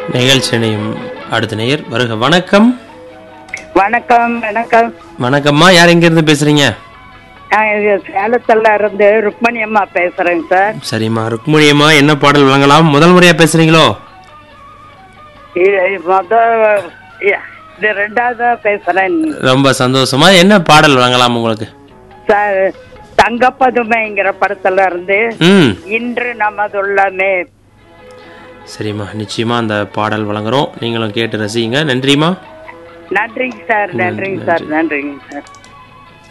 நிகழ்ச்சியினையும் அடுத்த நேயர் வருக வணக்கம் வணக்கம் வணக்கம் வணக்கம்மா யார் எங்கேருந்து பேசுறீங்க நான் இது சேலத்துல இருந்து ருக்மணி அம்மா பேசுறேங்க சார் சரிம்மா ருக்மணியம்மா என்ன பாடல் வழங்கலாம் முதல் முறையா பேசுறீங்களோ இது முத இ- இது ரெண்டாவதா பேசுறேன் ரொம்ப சந்தோஷமா என்ன பாடல் வழங்கலாம் உங்களுக்கு சார் தங்கப்பதுமைங்கிற படத்துல இருந்து ம் இன்று நமதுள்ளமே சரிம்மா நிச்சயமா அந்த பாடல் வழங்குறோம் நீங்களும் கேட்டு ரசிங்க நன்றிம்மா நன்றிங்க சார் நன்றிங்க சார் நன்றிங்க சார்